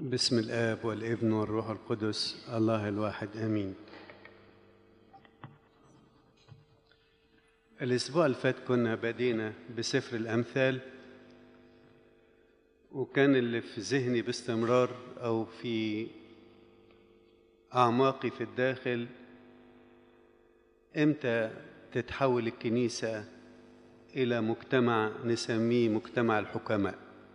بسم الآب والابن والروح القدس الله الواحد آمين الأسبوع اللي فات كنا بدينا بسفر الأمثال وكان اللي في ذهني باستمرار أو في أعماقي في الداخل إمتى تتحول الكنيسة إلى مجتمع نسميه مجتمع الحكماء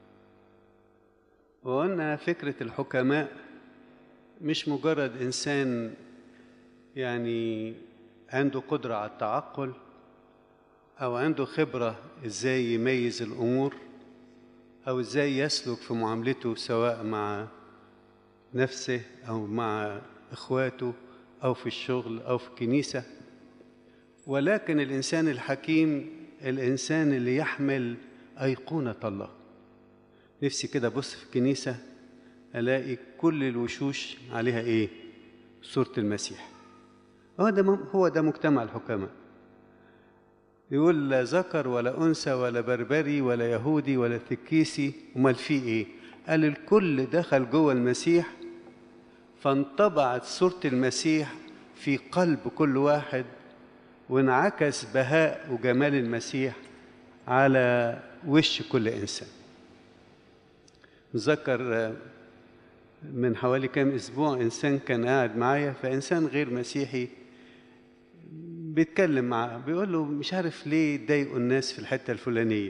وقلنا فكرة الحكماء مش مجرد إنسان يعني عنده قدرة على التعقل أو عنده خبرة إزاي يميز الأمور أو إزاي يسلك في معاملته سواء مع نفسه أو مع إخواته أو في الشغل أو في الكنيسة ولكن الإنسان الحكيم الإنسان اللي يحمل أيقونة الله نفسي كده أبص في الكنيسة ألاقي كل الوشوش عليها إيه؟ صورة المسيح هو ده هو ده مجتمع الحكماء يقول لا ذكر ولا أنثى ولا بربري ولا يهودي ولا ثكيسي أمال في إيه؟ قال الكل دخل جوه المسيح فانطبعت صورة المسيح في قلب كل واحد وانعكس بهاء وجمال المسيح على وش كل إنسان ذكر من حوالي كام أسبوع إنسان كان قاعد معايا فإنسان غير مسيحي بيتكلم معاه بيقول له مش عارف ليه ضايقوا الناس في الحتة الفلانية